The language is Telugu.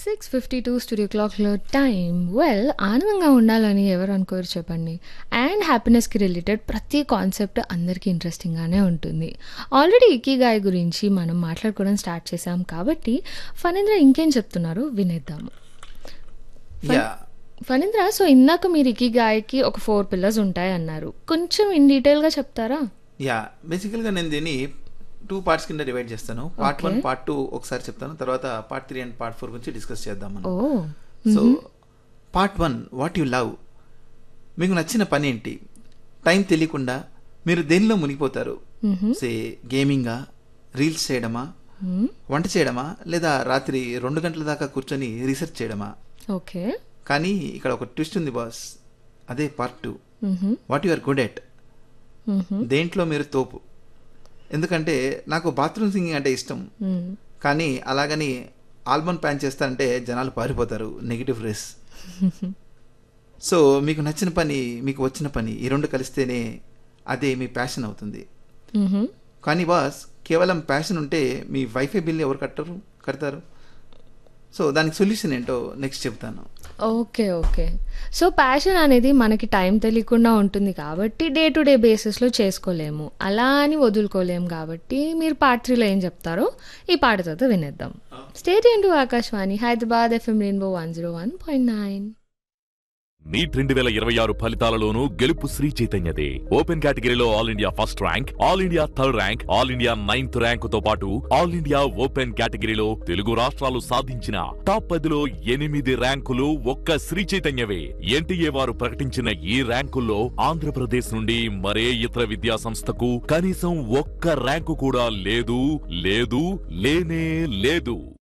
సిక్స్ ఫిఫ్టీ టూ స్టూడియో క్లాక్లో టైం వెల్ ఆనందంగా ఉండాలని ఎవరు అనుకోరు చెప్పండి అండ్ హ్యాపీనెస్కి రిలేటెడ్ ప్రతి కాన్సెప్ట్ అందరికీ ఇంట్రెస్టింగ్గానే ఉంటుంది ఆల్రెడీ ఇకీగాయ్ గురించి మనం మాట్లాడుకోవడం స్టార్ట్ చేసాం కాబట్టి ఫణీంద్ర ఇంకేం చెప్తున్నారు వినేద్దాము యా ఫణీంద్ర సో ఇందాక మీరు ఇకీగాయ్కి ఒక ఫోర్ పిల్లర్స్ ఉంటాయి అన్నారు కొంచెం ఇన్ డీటెయిల్గా చెప్తారా యా బేసికల్గా నేను దీన్ని టూ పార్ట్స్ కింద డివైడ్ చేస్తాను part one Okay. Part two ఒకసారి చెప్తాను తర్వాత part three and part four గురించి డిస్కస్ చేద్దాం మనం ఓ so part one what you love మీకు నచ్చిన పని ఏంటి టైం తెలియకుండా మీరు దేనిలో మునిగిపోతారు సే గేమింగా రీల్స్ చేయడమా వంట చేయడమా లేదా రాత్రి రెండు గంటల దాకా కూర్చొని రీసెర్చ్ చేయడమా ఓకే కానీ ఇక్కడ ఒక ట్విస్ట్ ఉంది బాస్ అదే part two what you are good at దేంట్లో మీరు తోపు ఎందుకంటే నాకు బాత్రూమ్ సింగింగ్ అంటే ఇష్టం కానీ అలాగని ఆల్బమ్ ప్యాన్ చేస్తారంటే జనాలు పారిపోతారు నెగిటివ్ రేస్ సో మీకు నచ్చిన పని మీకు వచ్చిన పని ఈ రెండు కలిస్తేనే అదే మీ ప్యాషన్ అవుతుంది కానీ బాస్ కేవలం ప్యాషన్ ఉంటే మీ వైఫై బిల్ ఎవరు కట్టరు కడతారు సో దానికి సొల్యూషన్ ఏంటో నెక్స్ట్ చెప్తాను ఓకే ఓకే సో ప్యాషన్ అనేది మనకి టైం తెలియకుండా ఉంటుంది కాబట్టి డే టు డే బేసిస్లో చేసుకోలేము అలా అని వదులుకోలేము కాబట్టి మీరు పార్ట్ త్రీలో ఏం చెప్తారో ఈ పాటతో వినేద్దాం స్టేట్ ఇంటూ Akashvani Hyderabad FM rainbow one zero one point nine NEET రెండు వేల ఇరవై ఆరు ఫలితాలలోనూ గెలుపు శ్రీ చైతన్యదే ఓపెన్ కేటగిరీలో all India first rank all India third rank all India ninth rank తో పాటు ఆల్ ఇండియా ఓపెన్ కేటగిరీలో తెలుగు రాష్ట్రాలు సాధించిన టాప్ పదిలో ఎనిమిది ర్యాంకులు ఒక్క శ్రీ చైతన్యవే ఎన్టీఏ వారు ప్రకటించిన ఈ ర్యాంకుల్లో ఆంధ్రప్రదేశ్ నుండి మరే ఇతర విద్యా సంస్థకు కనీసం ఒక్క ర్యాంకు కూడా లేదు లేదు లేనే లేదు